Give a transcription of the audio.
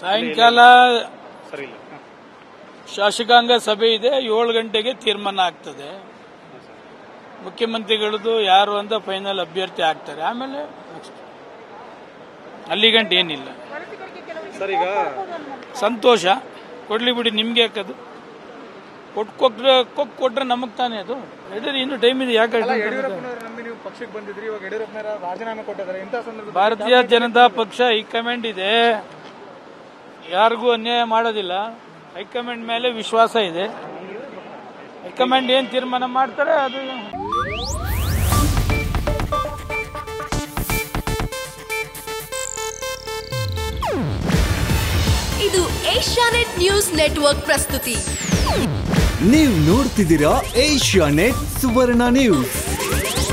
ಸಾಯಂಕಾಲ ಸರಿ ಇಲ್ಲ ಹ. ಶಾಸಕಾಂಗ ಸಭೆ ಇದೆ ಏಳು ಗಂಟೆಗೆ ತೀರ್ಮಾನ ಆಗ್ತದೆ ಮುಖ್ಯಮಂತ್ರಿಗಳದ್ದು ಯಾರು ಅಂತ ಫೈನಲ್ ಅಭ್ಯರ್ಥಿ ಆಗ್ತಾರೆ ಆಮೇಲೆ next. ಅಲ್ಲಿಗಂಟ ಏನಿಲ್ಲ ಸರ್ ಈಗ ಸಂತೋಷ ಕೊಡ್ಲಿ ಬಿಡಿ ನಿಮ್ಗೆ ಯಾಕದು ಕೊಟ್ಟು ಕೊಟ್ರೆ ಕೊಟ್ಟು ಕೊಟ್ರೆ ನಮಗ್ ತಾನೇ ಅದು ಹೇಳಿದ್ರೆ ಇನ್ನು ಟೈಮ್ ಇದೆ ಯಾಕೆ ಅಲ್ಲ ಯಡಿಯೂರಪ್ಪನವ್ರು ನಂಬಿ ನೀವು ಪಕ್ಷಕ್ಕೆ ಬಂದಿದ್ರಿ ಇವಾಗ ಯಡಿಯೂರಪ್ಪನವರ ರಾಜೀನಾಮೆ ಕೊಟ್ಟಿದ್ದಾರೆ ಇಂಥ ಸಂದರ್ಭದಲ್ಲಿ ಭಾರತೀಯ ಜನತಾ ಪಕ್ಷ ಹೈಕಮಾಂಡ್ ಇದೆ ಯಾರಿಗೂ ಅನ್ಯಾಯ ಮಾಡೋದಿಲ್ಲ ಹೈಕಮಾಂಡ್ ಮೇಲೆ ವಿಶ್ವಾಸ ಇದೆ ಹೈಕಮಾಂಡ್ ಏನ್ ತೀರ್ಮಾನ ಮಾಡ್ತಾರೆ ಅದು ಇದು ಏಷ್ಯಾನೆಟ್ ನ್ಯೂಸ್ ನೆಟ್ವರ್ಕ್ ಪ್ರಸ್ತುತಿ ನೀವು ನೋಡ್ತಿದ್ದೀರಾ ಏಷ್ಯಾ ನೆಟ್ ಸುವರ್ಣ ನ್ಯೂಸ್